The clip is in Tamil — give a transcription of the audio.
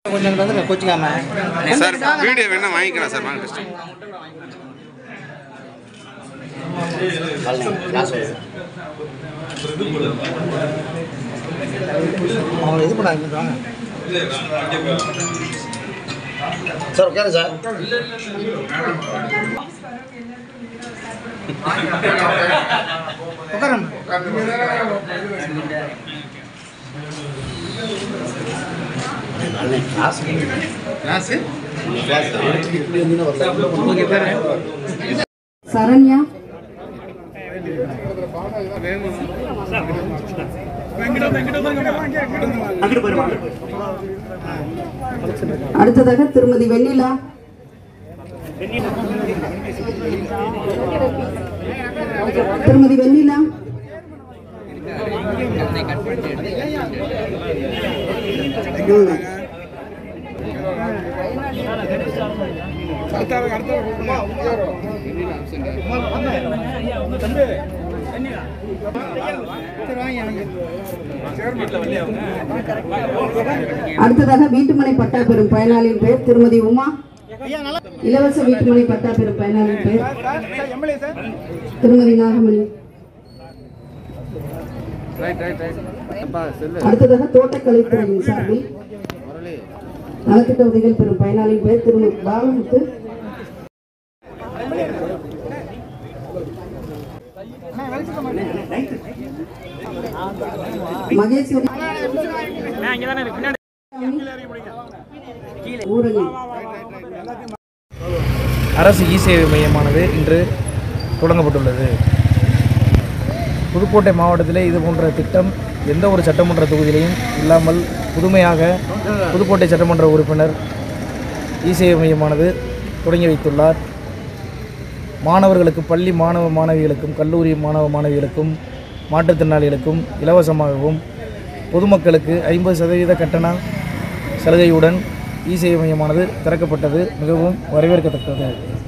கொஞ்சம் வந்து கோச்சிக்காம சார் வீடியோ வேணா வாங்கிக்கலாம் சார் வாங்க டெஸ்ட் அவங்க இது பண்ணாங்க வாங்க சார் உட்காரு சார் உட்காரன் சரண்யா அடுத்ததாக திருமதி வெண்ணிலா திருமதி வெண்ணிலா அடுத்ததாக வீட்டுமனை பட்டா பெறும் பயனாளியின் பெயர் திருமதி உமா இலவச வீட்டுமனை பட்டா பெறும் பயனாளியின் பெயர் திருமதி நாகமணி அடுத்ததாக தோட்டக்கலைத்துறையின் சார்பில் நலத்திட்ட உதவிகள் பெறும் பயனாளியின் பெயர் திருமதி பாலமுத்து மகேஸ்வரி ஊரணி அரசு இ சேவை மையமானது இன்று தொடங்கப்பட்டுள்ளது புதுக்கோட்டை மாவட்டத்திலே இது போன்ற திட்டம் எந்த ஒரு சட்டமன்ற தொகுதியிலையும் இல்லாமல் புதுமையாக புதுக்கோட்டை சட்டமன்ற உறுப்பினர் இ சேவை மையமானது தொடங்கி வைத்துள்ளார் மாணவர்களுக்கு பள்ளி மாணவ மாணவிகளுக்கும் கல்லூரி மாணவ மாணவிகளுக்கும் மாற்றுத்திறனாளிகளுக்கும் இலவசமாகவும் பொதுமக்களுக்கு ஐம்பது சதவீத கட்டண சலுகையுடன் இ சேவை மையமானது திறக்கப்பட்டது மிகவும் வரவேற்கத்தக்கது